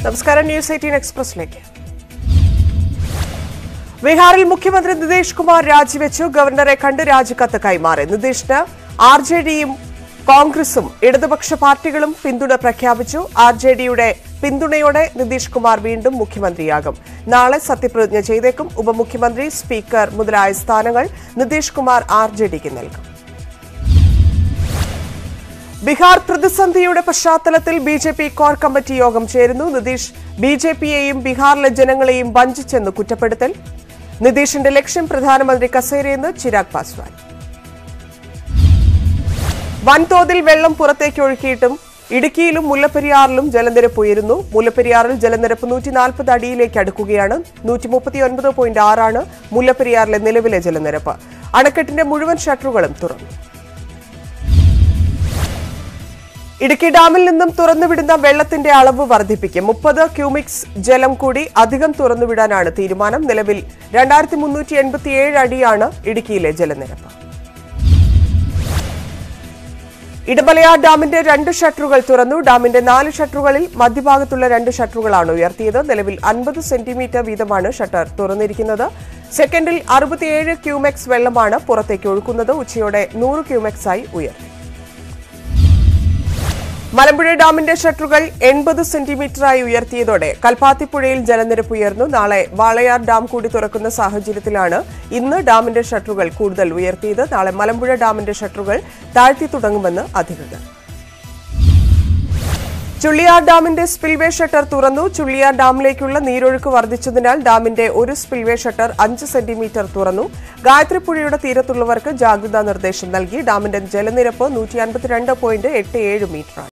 നമസ്കാരം news eighteen എക്സ്പ്രസിലേക്ക് ബീഹാറിൽ മുഖ്യമന്ത്രി നിതീഷ് കുമാർ രാജിവെച്ചു ഗവർണറെ കണ്ട് രാജിക്കത്ത് കൈമാറി നിതീഷിന് ആർ ജെ ഡിയും കോൺഗ്രസും ഇടതുപക്ഷ പാർട്ടികളും പിന്തുണ പ്രഖ്യാപിച്ചു ആർ ജെ ഡിയുടെ പിന്തുണയോടെ നിതീഷ് കുമാർ വീണ്ടും മുഖ്യമന്ത്രിയാകും നാളെ സത്യപ്രതിജ്ഞ ചെയ്തേക്കും ഉപമുഖ്യമന്ത്രി സ്പീക്കർ മുതലായ സ്ഥാനങ്ങൾ നിതീഷ് കുമാർ ആർ ജെ ഡിക്ക് നൽകും ബീഹാർ പ്രതിസന്ധിയുടെ പശ്ചാത്തലത്തിൽ B J P core committee യോഗം ചേരുന്നു നിതീഷ് ബി ജെ പിയെയും ബീഹാറിലെ ജനങ്ങളെയും വഞ്ചിച്ചെന്ന് കുറ്റപ്പെടുത്തൽ നിതീഷിന്റെ ലക്ഷ്യം പ്രധാനമന്ത്രി കസേരയെന്ന് ചിരാഗ് പാസ്വാൻ വൻതോതിൽ വെള്ളം പുറത്തേക്ക് ഒഴുക്കിയിട്ടും ഇടുക്കിയിലും മുല്ലപ്പെരിയാറിലും ജലനിരപ്പ് ഉയരുന്നു മുല്ലപ്പെരിയാറിൽ ജലനിരപ്പ് നൂറ്റി നാൽപ്പത് അടിയിലേക്ക് അടുക്കുകയാണ് നൂറ്റി മുപ്പത്തി ഒൻപത് പോയിന്റ് ആറാണ് മുല്ലപ്പെരിയാറിലെ നിലവിലെ ജലനിരപ്പ് അണക്കെട്ടിന്റെ മുഴുവൻ ഷട്ടറുകളും തുറന്നു ഇടുക്കി ഡാമിൽ നിന്നും തുറന്നുവിടുന്ന വെള്ളത്തിന്റെ അളവ് വർദ്ധിപ്പിക്കും മുപ്പത് ക്യൂമിക്സ് ജലം കൂടി അധികം തുറന്നുവിടാനാണ് തീരുമാനം നിലവിൽ രണ്ടായിരത്തി മുന്നൂറ്റി എൺപത്തിയേഴ് അടിയാണ് ഇടുക്കിയിലെ ജലനിരപ്പ് ഇടമലയാർ ഡാമിന്റെ രണ്ട് ഷട്ടറുകൾ തുറന്നു ഡാമിന്റെ നാല് ഷട്ടറുകളിൽ മധ്യഭാഗത്തുള്ള രണ്ട് ഷട്ടറുകളാണ് ഉയർത്തിയത് നിലവിൽ അൻപത് സെന്റിമീറ്റർ വീതമാണ് ഷട്ടർ തുറന്നിരിക്കുന്നത് സെക്കൻഡിൽ അറുപത്തിയേഴ് ക്യൂമെക്സ് വെള്ളമാണ് പുറത്തേക്ക് ഒഴുക്കുന്നത് ഉച്ചയോടെ നൂറ് ക്യൂമെക്സായി ഉയർത്തി മലമ്പുഴ ഡാമിന്റെ ഷട്ടറുകൾ എൺപത് സെന്റിമീറ്ററായി ഉയർത്തിയതോടെ കൽപ്പാത്തിപ്പുഴയിൽ ജലനിരപ്പ് ഉയർന്നു നാളെ വാളയാർ ഡാം കൂടി തുറക്കുന്ന സാഹചര്യത്തിലാണ് ഇന്ന് ഡാമിന്റെ ഷട്ടറുകൾ കൂടുതൽ ഉയർത്തിയത് നാളെ മലമ്പുഴ ഡാമിന്റെ ഷട്ടറുകൾ താഴ്ത്തി തുടങ്ങുമെന്ന് അധികൃതർ ചുള്ളിയാർ ഡാമിന്റെ സ്പിൽവേ ഷട്ടർ തുറന്നു ചുള്ളിയാർ ഡാമിലേക്കുള്ള നീരൊഴുക്ക് വർദ്ധിച്ചതിനാൽ ഡാമിന്റെ ഒരു സ്പിൽവേ ഷട്ടർ അഞ്ച് സെന്റിമീറ്റർ തുറന്നു ഗായത്രിപ്പുഴയുടെ തീരത്തുള്ളവർക്ക് ജാഗ്രതാ നിർദ്ദേശം നൽകി ഡാമിന്റെ ജലനിരപ്പ് നൂറ്റി അൻപത്തിരണ്ട് പോയിന്റ് എട്ട് ഏഴ് മീറ്ററാണ്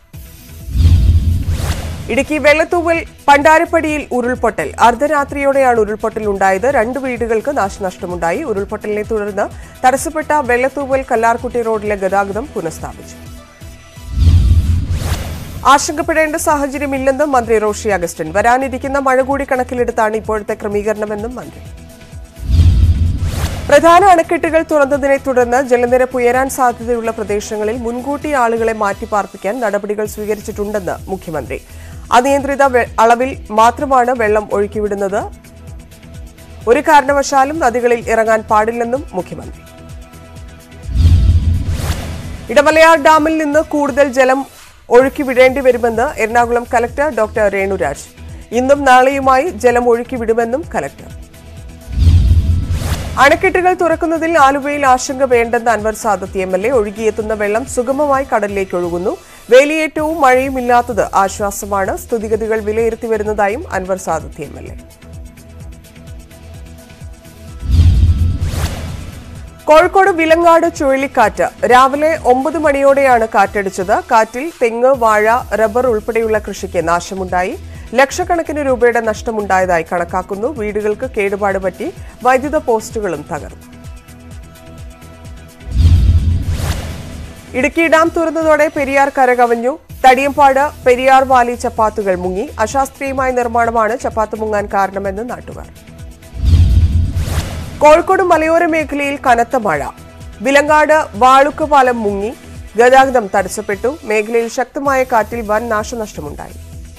ഇടുക്കി വെള്ളത്തൂവൽ പണ്ടാരപ്പടിയിൽ ഉരുൾപൊട്ടൽ അർദ്ധരാത്രിയോടെയാണ് ഉരുൾപൊട്ടൽ ഉണ്ടായത് രണ്ട് വീടുകൾക്ക് നാശനഷ്ടമുണ്ടായി ഉരുൾപൊട്ടലിനെ തുടർന്ന് തടസ്സപ്പെട്ട വെള്ളത്തൂവൽ കല്ലാർകുട്ടി റോഡിലെ ഗതാഗതം പുനഃസ്ഥാപിച്ചു ആശങ്കപ്പെടേണ്ട സാഹചര്യമില്ലെന്ന് മന്ത്രി റോഷി അഗസ്റ്റിൻ വരാനിരിക്കുന്ന മഴ കൂടി കണക്കിലെടുത്താണ് ഇപ്പോഴത്തെ ക്രമീകരണമെന്നും മന്ത്രി പ്രധാന അണക്കെട്ടുകൾ തുറന്നതിനെ തുടർന്ന് ജലനിരപ്പ് ഉയരാൻ സാധ്യതയുള്ള പ്രദേശങ്ങളിൽ മുൻകൂട്ടി ആളുകളെ മാറ്റിപ്പാർപ്പിക്കാൻ നടപടികൾ സ്വീകരിച്ചിട്ടുണ്ടെന്ന് മുഖ്യമന്ത്രി അനിയന്ത്രിത വെ- അളവിൽ മാത്രമാണ് വെള്ളം ഒഴുക്കിവിടുന്നത് ഒരു കാരണവശാലും നദികളിൽ ഇറങ്ങാൻ പാടില്ലെന്നും മുഖ്യമന്ത്രി ഇടമലയാർ ഡാമിൽ നിന്ന് കൂടുതൽ ജലം ഒഴുക്കി വിടേണ്ടി വരുമെന്ന് എറണാകുളം കലക്ടർ ഡോക്ടർ രേണുരാജ് ഇന്നും നാളെയുമായി ജലം ഒഴുക്കി വിടുമെന്നും കലക്ടർ അണക്കെട്ടുകൾ തുറക്കുന്നതിൽ ആലുവയിൽ ആശങ്ക വേണ്ടെന്ന് Anwar Sadath M L A ഒഴുകിയെത്തുന്ന വെള്ളം സുഗമമായി കടലിലേക്ക് ഒഴുകുന്നു വേലിയേറ്റവും മഴയും ഇല്ലാത്തത് ആശ്വാസമാണ് സ്ഥിതിഗതികൾ വിലയിരുത്തി വരുന്നതായും Anwar Sadath M L A Kozhikode Vilangad ചുഴലിക്കാറ്റ് രാവിലെ ഒമ്പത് മണിയോടെയാണ് കാറ്റടിച്ചത് കാറ്റിൽ തെങ്ങ് വാഴ റബ്ബർ ഉൾപ്പെടെയുള്ള കൃഷിക്ക് നാശമുണ്ടായി ലക്ഷക്കണക്കിന് രൂപയുടെ നഷ്ടമുണ്ടായതായി കണക്കാക്കുന്നു വീടുകൾക്ക് കേടുപാട് പറ്റി വൈദ്യുത പോസ്റ്റുകളും തകർന്നു ഇടുക്കി ഡാം തുറന്നതോടെ പെരിയാർ കരകവിഞ്ഞു തടിയമ്പാട് പെരിയാർ വാലി ചപ്പാത്തുകൾ മുങ്ങി അശാസ്ത്രീയമായ നിർമ്മാണമാണ് ചപ്പാത്ത് മുങ്ങാൻ കാരണമെന്ന് നാട്ടുകാർ കോഴിക്കോട് മലയോര മേഖലയിൽ കനത്ത മഴ വിലങ്ങാട് വാളുക്ക് പാലം മുങ്ങി ഗതാഗതം തടസ്സപ്പെട്ടു മേഖലയിൽ ശക്തമായ കാറ്റിൽ വൻ നാശനഷ്ടമുണ്ടായി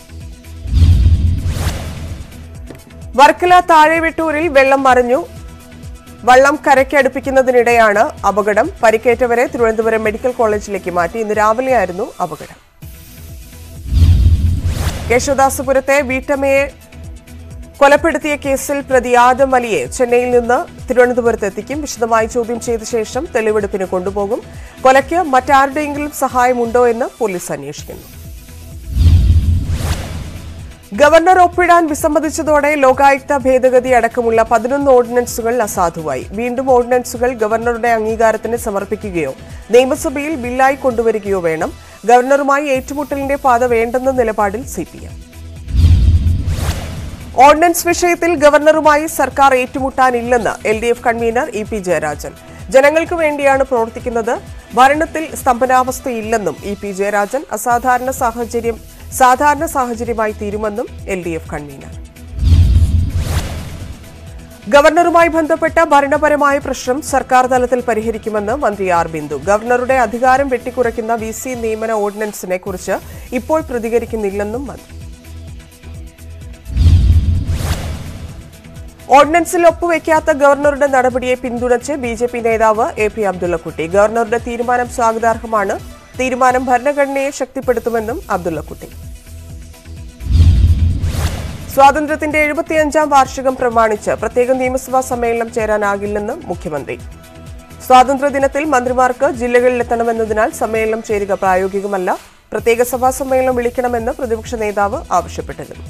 വർക്കല താഴെവെട്ടൂരിൽ വെള്ളം മറിഞ്ഞു വള്ളം കരയ്ക്ക് അടുപ്പിക്കുന്നതിനിടെയാണ് അപകടം പരിക്കേറ്റവരെ തിരുവനന്തപുരം മെഡിക്കൽ കോളേജിലേക്ക് മാറ്റി ഇന്ന് രാവിലെയായിരുന്നു അപകടം യേശോദാസപുരത്തെ വീട്ടമ്മയെ കൊലപ്പെടുത്തിയ കേസിൽ പ്രതി ആദം അലിയെ ചെന്നൈയിൽ നിന്ന് തിരുവനന്തപുരത്ത് എത്തിക്കും വിശദമായി ചോദ്യം ചെയ്ത ശേഷം തെളിവെടുപ്പിന് കൊണ്ടുപോകും കൊലയ്ക്ക് മറ്റാരുടെയെങ്കിലും സഹായമുണ്ടോ എന്ന് പോലീസ് അന്വേഷിക്കുന്നു ഗവർണർ ഒപ്പിടാൻ വിസമ്മതിച്ചതോടെ ലോകായുക്ത ഭേദഗതി അടക്കമുള്ള പതിനൊന്ന് ഓർഡിനൻസുകൾ അസാധുവായി വീണ്ടും ഓർഡിനൻസുകൾ ഗവർണറുടെ അംഗീകാരത്തിന് സമർപ്പിക്കുകയോ നിയമസഭയിൽ ബില്ലായി കൊണ്ടുവരികയോ വേണം ഗവർണറുമായി ഏറ്റുമുട്ടലിന്റെ പാത വേണ്ടെന്ന നിലപാടിൽ സിപിഎം ഓർഡിനൻസ് വിഷയത്തിൽ ഗവർണറുമായി സർക്കാർ ഏറ്റുമുട്ടാനില്ലെന്ന് L D F convener E P Jayarajan ജനങ്ങൾക്ക് വേണ്ടിയാണ് പ്രവർത്തിക്കുന്നത് ഭരണത്തിൽ സ്തംഭനാവസ്ഥയില്ലെന്നും ഇ പി ജയരാജൻ അസാധാരണ സാഹചര്യം സാധാരണ സാഹചര്യമായി തീരുമെന്നും എൽ ഡി എഫ് കൺവീനർ ഗവർണറുമായി ബന്ധപ്പെട്ട ഭരണപരമായ പ്രശ്നം സർക്കാർ തലത്തിൽ പരിഹരിക്കുമെന്ന് മന്ത്രി ആർ ബിന്ദു ഗവർണറുടെ അധികാരം വെട്ടിക്കുറയ്ക്കുന്ന വി സി നിയമന ഓർഡിനൻസിനെ കുറിച്ച് ഇപ്പോൾ പ്രതികരിക്കുന്നില്ലെന്നും മന്ത്രി ഓർഡിനൻസിൽ ഒപ്പുവെക്കാത്ത ഗവർണറുടെ നടപടിയെ പിന്തുണച്ച് ബി ജെ പി നേതാവ് എ പി അബ്ദുള്ളക്കുട്ടി ഗവർണറുടെ തീരുമാനം സ്വാഗതാർഹമാണ് തീരുമാനം ഭരണഘടനയെ ശക്തിപ്പെടുത്തുമെന്നും അബ്ദുള്ളക്കുട്ടി സ്വാതന്ത്ര്യത്തിന്റെ എഴുപത്തിയഞ്ചാം വാർഷികം പ്രമാണിച്ച് പ്രത്യേക നിയമസഭാ സമ്മേളനം ചേരാനാകില്ലെന്ന് മുഖ്യമന്ത്രി സ്വാതന്ത്ര്യദിനത്തിൽ മന്ത്രിമാർക്ക് ജില്ലകളിലെത്തണമെന്നതിനാൽ സമ്മേളനം ചേരുക പ്രായോഗികമല്ല പ്രത്യേക സഭാ സമ്മേളനം വിളിക്കണമെന്ന് പ്രതിപക്ഷ നേതാവ് ആവശ്യപ്പെട്ടിരുന്നു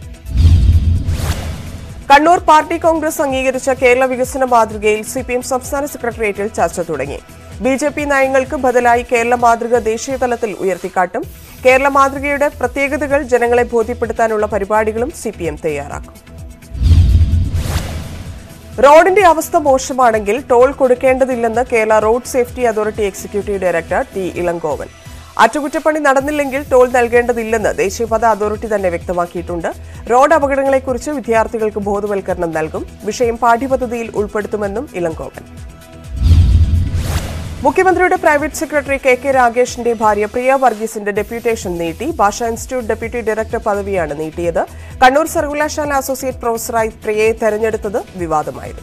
കണ്ണൂർ പാർട്ടി കോൺഗ്രസ് അംഗീകരിച്ച കേരള വികസന മാതൃകയിൽ സി പി എം സംസ്ഥാന സെക്രട്ടേറിയറ്റിൽ ചർച്ച തുടങ്ങി ബി ജെ പി നയങ്ങൾക്ക് ബദലായി കേരള മാതൃക ദേശീയ തലത്തിൽ ഉയർത്തിക്കാട്ടും കേരള മാതൃകയുടെ പ്രത്യേകതകൾ ജനങ്ങളെ ബോധ്യപ്പെടുത്താനുള്ള പരിപാടികളും സി പി എം തയ്യാറാക്കും റോഡിന്റെ അവസ്ഥ മോശമാണെങ്കിൽ ടോൾ കൊടുക്കേണ്ടതില്ലെന്ന് Kerala road safety authority executive director T Elangovan അറ്റകുറ്റപ്പണി നടന്നില്ലെങ്കിൽ ടോൾ നൽകേണ്ടതില്ലെന്ന് ദേശീയപാത അതോറിറ്റി തന്നെ വ്യക്തമാക്കിയിട്ടുണ്ട് റോഡ് അപകടങ്ങളെക്കുറിച്ച് വിദ്യാർത്ഥികൾക്ക് ബോധവൽക്കരണം നൽകും വിഷയം പാഠ്യപദ്ധതിയിൽ ഉൾപ്പെടുത്തുമെന്നും ഇളങ്കോവൻ മുഖ്യമന്ത്രിയുടെ പ്രൈവറ്റ് സെക്രട്ടറി കെ കെ രാഗേഷിന്റെ ഭാര്യ പ്രിയ വർഗീസിന്റെ ഡെപ്യൂട്ടേഷൻ നീട്ടി ഭാഷാ ഇൻസ്റ്റിറ്റ്യൂട്ട് ഡെപ്യൂട്ടി ഡയറക്ടർ പദവിയാണ് നീട്ടിയത് കണ്ണൂർ സർവകലാശാല അസോസിയേറ്റ് പ്രൊഫസറായി പ്രിയയെ തെരഞ്ഞെടുത്തത് വിവാദമായിരുന്നു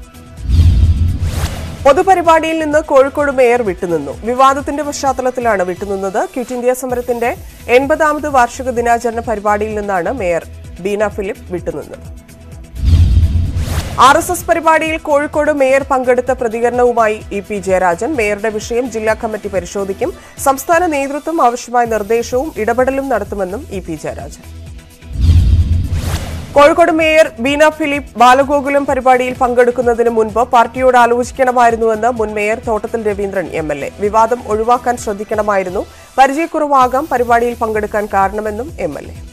പൊതുപരിപാടിയിൽ നിന്ന് കോഴിക്കോട് മേയർ വിട്ടുനിന്നു വിവാദത്തിന്റെ പശ്ചാത്തലത്തിലാണ് വിട്ടുനിന്നത് ക്വിറ്റ് ഇന്ത്യ സമരത്തിന്റെ എൺപതാമത് വാർഷിക ദിനാചരണ പരിപാടിയിൽ നിന്നാണ് മേയർ ബീന ഫിലിപ്പ് വിട്ടുനിന്നത് ആർ എസ് എസ് പരിപാടിയിൽ കോഴിക്കോട് മേയർ പങ്കെടുത്ത പ്രതികരണവുമായി ഇ പി ജയരാജൻ മേയറുടെ വിഷയം ജില്ലാ കമ്മിറ്റി പരിശോധിക്കും സംസ്ഥാന നേതൃത്വം ആവശ്യമായ നിർദ്ദേശവും ഇടപെടലും നടത്തുമെന്നും E P Jayarajan Kozhikode mayor Beena Philip Balagokulam പരിപാടിയിൽ പങ്കെടുക്കുന്നതിന് മുൻപ് പാർട്ടിയോട് ആലോചിക്കണമായിരുന്നുവെന്ന് മുൻ മേയർ തോട്ടത്തിൽ രവീന്ദ്രൻ എം എൽ എ വിവാദം ഒഴിവാക്കാൻ ശ്രദ്ധിക്കണമായിരുന്നു പരിചയക്കുറവാകാം പരിപാടിയിൽ പങ്കെടുക്കാൻ കാരണമെന്നും എം എൽ എ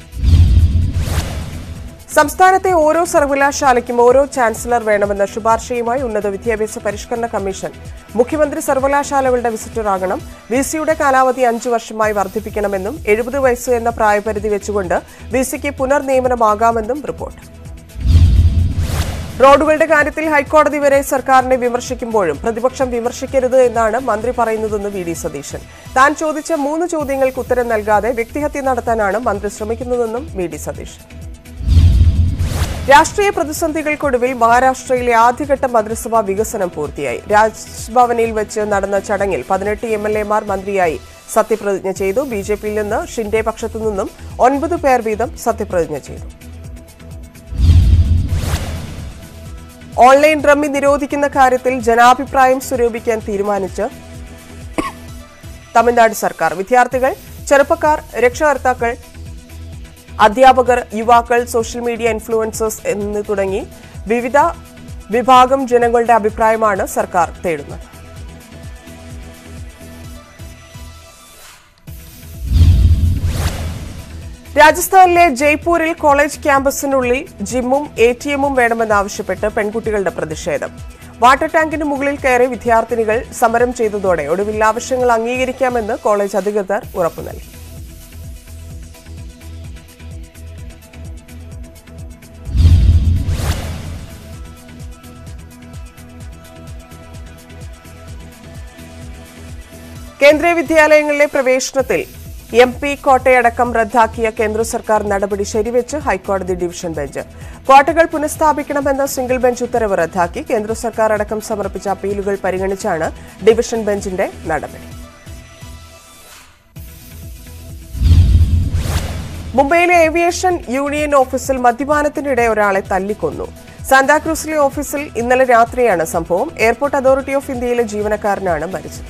സംസ്ഥാനത്തെ ഓരോ സർവകലാശാലയ്ക്കും ഓരോ ചാൻസലർ വേണമെന്ന ശുപാർശയുമായി ഉന്നത വിദ്യാഭ്യാസ പരിഷ്കരണ കമ്മീഷൻ മുഖ്യമന്ത്രി സർവകലാശാലകളുടെ വിസിറ്ററാകണം വി സിയുടെ കാലാവധി അഞ്ചു വർഷമായി വർദ്ധിപ്പിക്കണമെന്നും എഴുപത് വയസ്സ് എന്ന പ്രായപരിധി വെച്ചുകൊണ്ട് വി സിക്ക് പുനർനിയമനമാകാമെന്നും റിപ്പോർട്ട് റോഡുകളുടെ കാര്യത്തിൽ ഹൈക്കോടതി വരെ സർക്കാരിനെ വിമർശിക്കുമ്പോഴും പ്രതിപക്ഷം വിമർശിക്കരുത് എന്നാണ് മന്ത്രി പറയുന്നതെന്ന് വി ഡി സതീശൻ താൻ ചോദിച്ച മൂന്ന് ചോദ്യങ്ങൾക്ക് ഉത്തരം നൽകാതെ വ്യക്തിഹത്യ നടത്താനാണ് മന്ത്രി ശ്രമിക്കുന്നതെന്നും വി ഡി സതീശൻ രാഷ്ട്രീയ പ്രതിസന്ധികൾക്കൊടുവിൽ മഹാരാഷ്ട്രയിലെ ആദ്യഘട്ട മന്ത്രിസഭാ വികസനം പൂർത്തിയായി രാജ്ഭവനിൽ വെച്ച് നടന്ന ചടങ്ങിൽ പതിനെട്ട് എം എൽ എമാർ മന്ത്രിയായി സത്യപ്രതിജ്ഞ ചെയ്തു ബി ജെ പിയിൽ നിന്ന് ഷിൻഡെ പക്ഷത്തു നിന്നും ഒൻപത് പേർ വീതം സത്യപ്രതിജ്ഞ ചെയ്തു ഓൺലൈൻ റമ്മി നിരോധിക്കുന്ന കാര്യത്തിൽ ജനാഭിപ്രായം സ്വരൂപിക്കാൻ തീരുമാനിച്ച് തമിഴ്നാട് സർക്കാർ വിദ്യാർത്ഥികൾ ചെറുപ്പക്കാർ രക്ഷകർത്താക്കൾ അധ്യാപകർ യുവാക്കൾ സോഷ്യൽ മീഡിയ ഇൻഫ്ലുവൻസേഴ്സ് എന്ന് തുടങ്ങി വിവിധ വിഭാഗം ജനങ്ങളുടെ അഭിപ്രായമാണ് സർക്കാർ തേടുന്നത് രാജസ്ഥാനിലെ ജയ്പൂരിൽ കോളേജ് ക്യാമ്പസിനുള്ളിൽ ജിമ്മും എ ടി എമ്മും വേണമെന്നാവശ്യപ്പെട്ട് പെൺകുട്ടികളുടെ പ്രതിഷേധം വാട്ടർ ടാങ്കിന് മുകളിൽ കയറി വിദ്യാർത്ഥിനികൾ സമരം ചെയ്തതോടെ ഒടുവിൽ ആവശ്യങ്ങൾ അംഗീകരിക്കാമെന്ന് കോളേജ് അധികൃതർ ഉറപ്പു നൽകി കേന്ദ്രീയ വിദ്യാലയങ്ങളിലെ പ്രവേശനത്തിൽ എം പി കോട്ടയടക്കം റദ്ദാക്കിയ കേന്ദ്ര സർക്കാർ നടപടി ശരിവെച്ച് ഹൈക്കോടതി ഡിവിഷൻ ബെഞ്ച് ക്വാട്ടകൾ പുനഃസ്ഥാപിക്കണമെന്ന സിംഗിൾ ബെഞ്ച് ഉത്തരവ് റദ്ദാക്കി കേന്ദ്ര സർക്കാർ അടക്കം സമർപ്പിച്ച അപ്പീലുകൾ പരിഗണിച്ചാണ് ഡിവിഷൻ ബെഞ്ചിന്റെ നടപടി മുംബൈയിലെ ഏവിയേഷൻ യൂണിയൻ ഓഫീസിൽ മദ്യപാനത്തിനിടെ ഒരാളെ തല്ലിക്കൊന്നു സാന്താക്രൂസിലെ ഓഫീസിൽ ഇന്നലെ രാത്രിയാണ് സംഭവം എയർപോർട്ട് അതോറിറ്റി ഓഫ് ഇന്ത്യയിലെ ജീവനക്കാരനാണ് മരിച്ചത്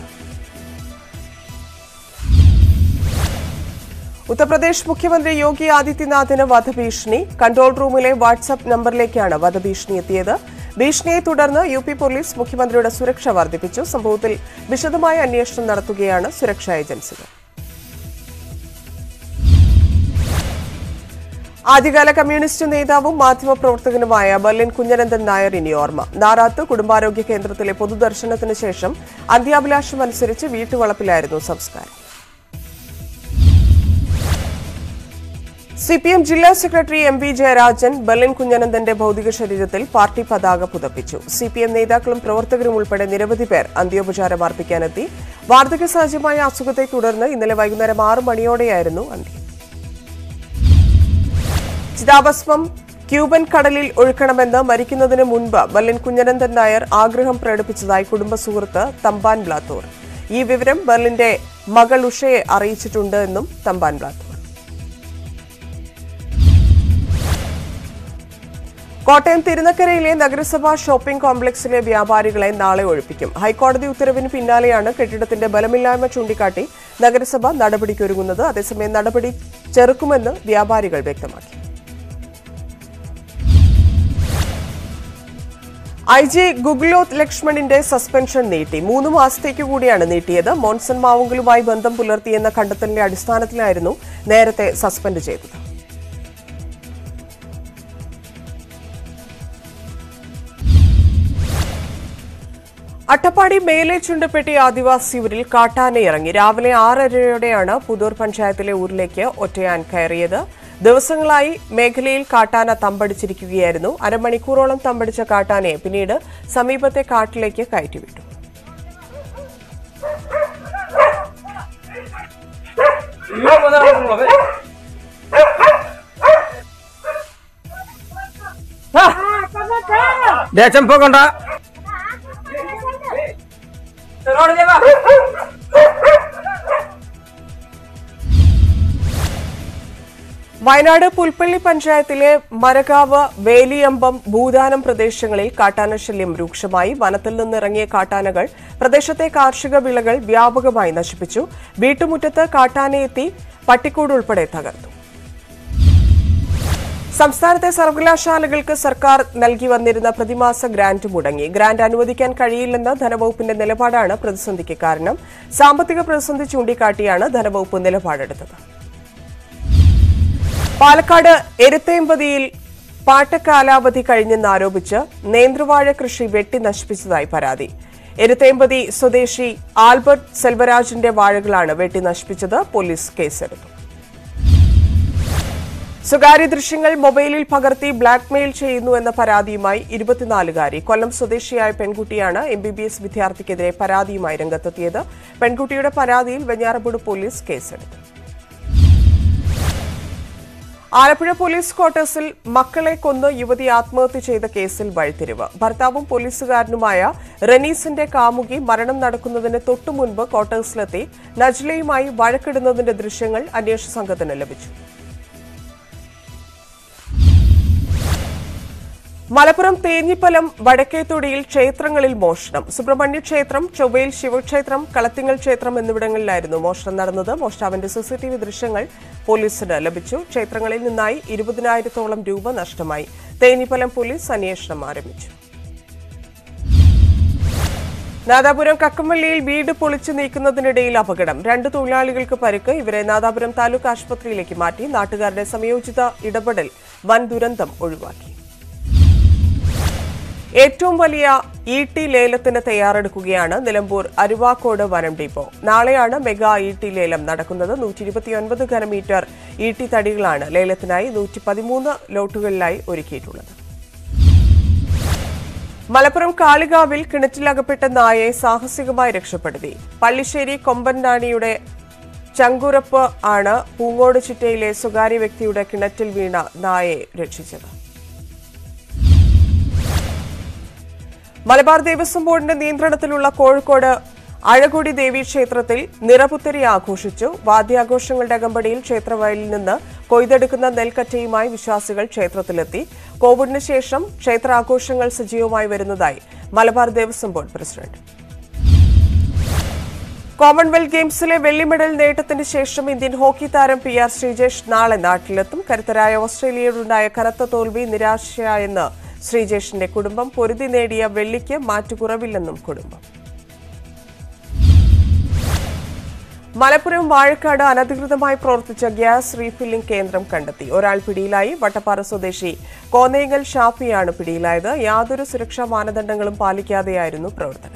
ഉത്തർപ്രദേശ് മുഖ്യമന്ത്രി യോഗി ആദിത്യനാഥിന് വധഭീഷണി കൺട്രോൾ റൂമിലെ വാട്സ്ആപ്പ് നമ്പറിലേക്കാണ് വധഭീഷണി എത്തിയത് ഭീഷണിയെ തുടർന്ന് യു പി പോലീസ് മുഖ്യമന്ത്രിയുടെ സുരക്ഷ വർദ്ധിപ്പിച്ചു സംഭവത്തിൽ വിശദമായ അന്വേഷണം നടത്തുകയാണ് സുരക്ഷാ ഏജൻസികൾ ആദ്യകാല കമ്മ്യൂണിസ്റ്റ് നേതാവും മാധ്യമപ്രവർത്തകനുമായ ബർലിൻ കുഞ്ഞനന്ദൻ നായർ ഇനി ഓർമ്മ നാറാത്ത് കുടുംബാരോഗ്യ കേന്ദ്രത്തിലെ പൊതുദർശനത്തിന് ശേഷം അന്ത്യാഭിലാഷം അനുസരിച്ച് വീട്ടുവളപ്പിലായിരുന്നു സംസ്കാരം സി പി എം ജില്ലാ secretary M V Jayarajan Berlin കുഞ്ഞനന്ദന്റെ ഭൗതിക ശരീരത്തിൽ പാർട്ടി പതാക പുതപ്പിച്ചു സി പി എം നേതാക്കളും പ്രവർത്തകരും ഉൾപ്പെടെ നിരവധി പേർ അന്ത്യോപചാരം അർപ്പിക്കാനെത്തി വാർദ്ധക്യ സഹജമായ അസുഖത്തെ തുടർന്ന് ഇന്നലെ വൈകുന്നേരം ആറ് മണിയോടെയായിരുന്നു അന്ത്യം ചിതാഭസ്മം ക്യൂബൻ കടലിൽ ഒഴുക്കണമെന്ന് മരിക്കുന്നതിന് മുൻപ് ബർലിൻ കുഞ്ഞനന്ദൻ നായർ ആഗ്രഹം പ്രകടിപ്പിച്ചതായി കുടുംബ സുഹൃത്ത് തമ്പാൻ ബ്ലാത്തൂർ ഈ വിവരം ബർലിന്റെ മകൾ ഉഷയെ അറിയിച്ചിട്ടുണ്ട് എന്നും തമ്പാൻ ബ്ലാത്തൂർ കോട്ടയം തിരുനക്കരയിലെ നഗരസഭാ ഷോപ്പിംഗ് കോംപ്ലക്സിലെ വ്യാപാരികളെ നാളെ ഒഴിപ്പിക്കും ഹൈക്കോടതി ഉത്തരവിന് പിന്നാലെയാണ് കെട്ടിടത്തിന്റെ ബലമില്ലായ്മ ചൂണ്ടിക്കാട്ടി നഗരസഭ നടപടിക്കൊരുങ്ങുന്നത് അതേസമയം നടപടി ചെറുക്കുമെന്ന് വ്യാപാരികൾ വ്യക്തമാക്കി ഐ ജി ഗുഗ്ലോത്ത് ലക്ഷ്മണിന്റെ സസ്പെൻഷൻ നീട്ടി മൂന്ന് മാസത്തേക്ക് കൂടിയാണ് നീട്ടിയത് മോൺസൺ മാവുങ്കലുമായി ബന്ധം പുലർത്തിയെന്ന കണ്ടെത്തലിന്റെ അടിസ്ഥാനത്തിലായിരുന്നു നേരത്തെ സസ്പെൻഡ് ചെയ്തത് അട്ടപ്പാടി മേലെ ചുണ്ടപ്പെട്ടി ആദിവാസി ഊരിൽ കാട്ടാന ഇറങ്ങി രാവിലെ ആറരയോടെയാണ് പുതൂർ പഞ്ചായത്തിലെ ഊരിലേക്ക് ഒറ്റയാൻ കയറിയത് ദിവസങ്ങളായി മേഖലയിൽ കാട്ടാന തമ്പടിച്ചിരിക്കുകയായിരുന്നു അരമണിക്കൂറോളം തമ്പടിച്ച കാട്ടാനയെ പിന്നീട് സമീപത്തെ കാട്ടിലേക്ക് കയറ്റിവിട്ടു ചಂಪಕೊಂಡ വയനാട് പുൽപ്പള്ളി പഞ്ചായത്തിലെ മരകാവ് വേലിയമ്പം ഭൂദാനം പ്രദേശങ്ങളിൽ കാട്ടാന ശല്യം രൂക്ഷമായി വനത്തിൽ നിന്നിറങ്ങിയ കാട്ടാനകൾ പ്രദേശത്തെ കാർഷിക വിളകൾ വ്യാപകമായി നശിപ്പിച്ചു വീട്ടുമുറ്റത്ത് കാട്ടാനയെത്തി പട്ടിക്കൂട് ഉൾപ്പെടെ തകർത്തു സംസ്ഥാനത്തെ സർവകലാശാലകൾക്ക് സർക്കാർ നൽകി വന്നിരുന്ന പ്രതിമാസ ഗ്രാന്റ് മുടങ്ങി ഗ്രാന്റ് അനുവദിക്കാൻ കഴിയില്ലെന്ന ധനവകുപ്പിന്റെ നിലപാടാണ് പ്രതിസന്ധിക്ക് കാരണം സാമ്പത്തിക പ്രതിസന്ധി ചൂണ്ടിക്കാട്ടിയാണ് ധനവകുപ്പ് നിലപാടെടുത്തത് പാലക്കാട് എരുത്തേമ്പതിയിൽ പാട്ടക്കാലാവധി കഴിഞ്ഞെന്നാരോപിച്ച് നേന്ത്രവാഴ കൃഷി വെട്ടി നശിപ്പിച്ചതായി പരാതി എരുത്തേമ്പതി സ്വദേശി ആൽബർട്ട് സെൽവരാജിന്റെ വാഴകളാണ് വെട്ടി നശിപ്പിച്ചത് പോലീസ് കേസെടുത്തു സ്വകാര്യ ദൃശ്യങ്ങൾ മൊബൈലിൽ പകർത്തി ബ്ലാക്ക്മെയിൽ ചെയ്യുന്നു എന്ന പരാതിയുമായി ഇരുപത്തിനാലുകാരി കൊല്ലം സ്വദേശിയായ പെൺകുട്ടിയാണ് എം ബി ബി എസ് വിദ്യാർത്ഥിക്കെതിരെ പരാതിയുമായി രംഗത്തെത്തിയത് പെൺകുട്ടിയുടെ പരാതിയിൽ വെഞ്ഞാറമൂട് പോലീസ് കേസെടുത്തു ആലപ്പുഴ പോലീസ് ക്വാർട്ടേഴ്സിൽ മക്കളെ കൊന്ന് യുവതി ആത്മഹത്യ ചെയ്ത കേസിൽ വഴിത്തിരിവ് ഭർത്താവും പോലീസുകാരനുമായ റനീസിന്റെ കാമുകി മരണം നടക്കുന്നതിന് തൊട്ടുമുൻപ് ക്വാർട്ടേഴ്സിലെത്തി നജ്ലയുമായി വഴക്കിടുന്നതിന്റെ ദൃശ്യങ്ങൾ അന്വേഷണ സംഘത്തിന് ലഭിച്ചു മലപ്പുറം തേഞ്ഞിപ്പലം വടക്കേത്തൊടിയിൽ ക്ഷേത്രങ്ങളിൽ മോഷണം സുബ്രഹ്മണ്യ ക്ഷേത്രം ചൊവ്വയിൽ ശിവക്ഷേത്രം കളത്തിങ്ങൽ ക്ഷേത്രം എന്നിവിടങ്ങളിലായിരുന്നു മോഷണം നടന്നത് മോഷ്ടാവിന്റെ സിസിടിവി ദൃശ്യങ്ങൾ പോലീസിന് ലഭിച്ചു ക്ഷേത്രങ്ങളിൽ നിന്നായി ഇരുപതിനായിരത്തോളം രൂപ നഷ്ടമായി തേഞ്ഞിപ്പലം പോലീസ് അന്വേഷണം ആരംഭിച്ചു നാദാപുരം കക്കമല്ലിയിൽ വീട് പൊളിച്ചു നീക്കുന്നതിനിടയിൽ അപകടം രണ്ട് തൊഴിലാളികൾക്ക് പരിക്ക് ഇവരെ നാദാപുരം താലൂക്ക് ആശുപത്രിയിലേക്ക് മാറ്റി നാട്ടുകാരുടെ സംയോജിത ഇടപെടൽ വൻ ദുരന്തം ഒഴിവാക്കി ഏറ്റവും വലിയ ഇ ടി ലേലത്തിന് തയ്യാറെടുക്കുകയാണ് നിലമ്പൂർ അരുവാക്കോട് വനം ഡിപ്പോ നാളെയാണ് മെഗാ ഇ ടി ലേലം നടക്കുന്നത് നൂറ്റി ഇരുപത്തിയൊൻപത് ഘനമീറ്റർ ഇ ടി തടികളാണ് ലേലത്തിനായി നൂറ്റി പതിമൂന്ന് ലോട്ടുകളിലായി ഒരുക്കിയിട്ടുള്ളത് മലപ്പുറം കാളികാവിൽ കിണറ്റിലകപ്പെട്ട നായയെ സാഹസികമായി രക്ഷപ്പെടുത്തി പള്ളിശ്ശേരി കൊമ്പൻനാണിയുടെ ചങ്കുറപ്പ് ആണ് പൂങ്ങോട് ചിറ്റയിലെ സ്വകാര്യ വ്യക്തിയുടെ കിണറ്റിൽ വീണ നായയെ രക്ഷിച്ചത് മലബാർ ദേവസ്വം ബോർഡിന്റെ നിയന്ത്രണത്തിലുള്ള കോഴിക്കോട് അഴകൊടി ദേവി ക്ഷേത്രത്തിൽ നിറപുത്തരി ആഘോഷിച്ചു വാദ്യാഘോഷങ്ങളുടെ അകമ്പടിയിൽ ക്ഷേത്രവയലിൽ നിന്ന് കൊയ്തെടുക്കുന്ന നെൽക്കറ്റയുമായി വിശ്വാസികൾ ക്ഷേത്രത്തിലെത്തി കോവിഡിന് ശേഷം ക്ഷേത്രാഘോഷങ്ങൾ സജീവമായി വരുന്നതായി Malabar Devaswom board president Commonwealth ഗെയിംസിലെ വെള്ളി മെഡൽ നേട്ടത്തിന് ശേഷം ഇന്ത്യൻ ഹോക്കി താരം പി ആർ ശ്രീജേഷ് നാളെ നാട്ടിലെത്തും കരുത്തരായ ഓസ്ട്രേലിയയോടുണ്ടായ കനത്ത തോൽവി നിരാശയായെന്ന് ശ്രീജേഷിന്റെ കുടുംബം പൊരുതി നേടിയ വെള്ളിക്ക് മാറ്റുകുറവില്ലെന്നും കുടുംബം മലപ്പുറം വാഴക്കാട് അനധികൃതമായി പ്രവർത്തിച്ച ഗ്യാസ് റീഫില്ലിംഗ് കേന്ദ്രം കണ്ടെത്തി ഒരാൾ പിടിയിലായി വട്ടപ്പാറ സ്വദേശി കോന്നേങ്ങൽ ഷാഫിയാണ് പിടിയിലായത് യാതൊരു സുരക്ഷാ മാനദണ്ഡങ്ങളും പാലിക്കാതെയായിരുന്നു പ്രവർത്തനം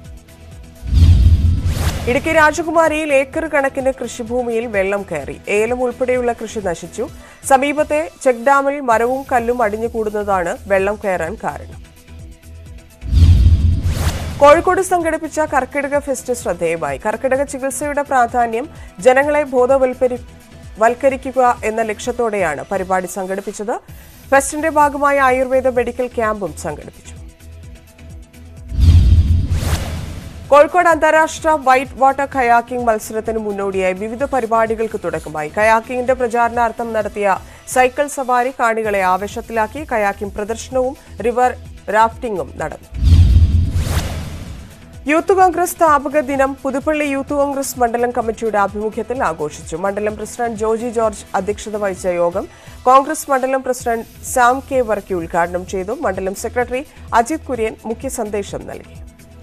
ഇടുക്കി രാജകുമാരിയിൽ ഏക്കർ കണക്കിന് കൃഷിഭൂമിയിൽ വെള്ളം കയറി ഏലം ഉൾപ്പെടെയുള്ള കൃഷി നശിച്ചു സമീപത്തെ ചെക്ക് ഡാമിൽ മരവും കല്ലും അടിഞ്ഞുകൂടുന്നതാണ് വെള്ളം കയറാൻ കാരണം കോഴിക്കോട് സംഘടിപ്പിച്ച കർക്കിടക ഫെസ്റ്റ് ശ്രദ്ധേയമായി കർക്കിടക ചികിത്സയുടെ പ്രാധാന്യം ജനങ്ങളെ ബോധവൽക്കരി വൽക്കരിക്കുക എന്ന ലക്ഷ്യത്തോടെയാണ് പരിപാടി സംഘടിപ്പിച്ചത് ഫെസ്റ്റിന്റെ ഭാഗമായി ആയുർവേദ മെഡിക്കൽ ക്യാമ്പും സംഘടിപ്പിച്ചു കോഴിക്കോട് അന്താരാഷ്ട്ര വൈറ്റ് വാട്ടർ കയാക്കിംഗ് മത്സരത്തിന് മുന്നോടിയായി വിവിധ പരിപാടികൾക്ക് തുടക്കമായി കയാക്കിംഗിന്റെ പ്രചാരണാർത്ഥം നടത്തിയ സൈക്കിൾ സവാരി കാണികളെ ആവേശത്തിലാക്കി കയാക്കിംഗ് പ്രദർശനവും റിവർ റാഫ്റ്റിംഗും നടന്നു യൂത്ത് കോൺഗ്രസ് സ്ഥാപക ദിനം പുതുപ്പള്ളി യൂത്ത് കോൺഗ്രസ് മണ്ഡലം കമ്മിറ്റിയുടെ ആഭിമുഖ്യത്തിൽ ആഘോഷിച്ചു മണ്ഡലം പ്രസിഡന്റ് ജോജി ജോർജ് അധ്യക്ഷത വഹിച്ച യോഗം കോൺഗ്രസ് മണ്ഡലം പ്രസിഡന്റ് സാം കെ വർക്കി ഉദ്ഘാടനം ചെയ്തു മണ്ഡലം സെക്രട്ടറി അജിത് കുര്യൻ മുഖ്യ സന്ദേശം നൽകി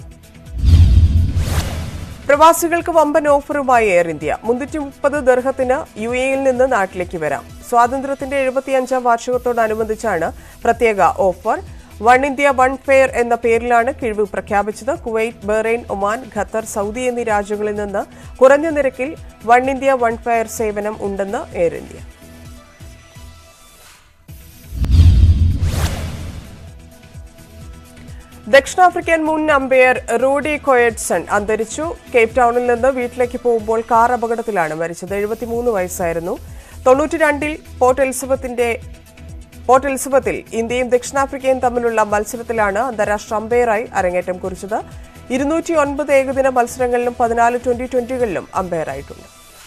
പ്രവാസികൾക്ക് വമ്പൻ ഓഫറുമായി എയർ ഇന്ത്യ മുന്നൂറ്റി മുപ്പത് ദർഹത്തിന് യു എയിൽ നിന്ന് നാട്ടിലേക്ക് വരാം സ്വാതന്ത്ര്യത്തിന്റെ എഴുപത്തിയഞ്ചാം വാർഷികത്തോടനുബന്ധിച്ചാണ് പ്രത്യേക offer one India one fare എന്ന പേരിലാണ് കിഴിവ് പ്രഖ്യാപിച്ചത് Kuwait Bahrain Oman Qatar Saudi എന്നീ രാജ്യങ്ങളിൽ നിന്ന് കുറഞ്ഞ നിരക്കിൽ വൺ ഇന്ത്യ വൺ ഫെയർ സേവനം ഉണ്ടെന്ന് എയർ ഇന്ത്യ ദക്ഷിണാഫ്രിക്കൻ മുൻ അമ്പയർ റൂഡി കൊയറ്റ്സൺ അന്തരിച്ചു കേപ്പ് ടൗണിൽ നിന്ന് വീട്ടിലേക്ക് പോകുമ്പോൾ കാർ അപകടത്തിലാണ് മരിച്ചത് എഴുപത്തിമൂന്ന് വയസ്സായിരുന്നു തൊണ്ണൂറ്റി രണ്ടിൽ പോർട്ട് എലിസബത്തിന്റെ പോർട്ട് എലിസബത്തിൽ ഇന്ത്യയും ദക്ഷിണാഫ്രിക്കയും തമ്മിലുള്ള മത്സരത്തിലാണ് അന്താരാഷ്ട്ര അമ്പയറായി അരങ്ങേറ്റം കുറിച്ചത് ഇരുന്നൂറ്റി ഒൻപത് ഏകദിന മത്സരങ്ങളിലും പതിനാല് ട്വന്റി ട്വന്റികളിലും അമ്പയറായിട്ടുണ്ട്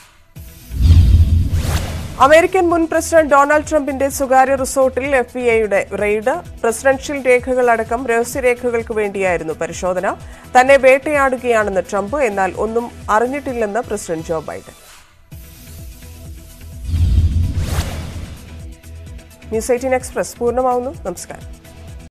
അമേരിക്കൻ മുൻ പ്രസിഡന്റ് ഡൊണാൾഡ് ട്രംപിന്റെ സ്വകാര്യ റിസോർട്ടിൽ എഫ് ബി ഐയുടെ റെയ്ഡ് പ്രസിഡൻഷ്യൽ രേഖകളടക്കം രഹസ്യരേഖകൾക്ക് വേണ്ടിയായിരുന്നു പരിശോധന തന്നെ വേട്ടയാടുകയാണെന്ന് ട്രംപ് എന്നാൽ ഒന്നും അറിഞ്ഞിട്ടില്ലെന്ന് president Joe Biden news eighteen express പൂർണ്ണമാവുന്നു നമസ്കാരം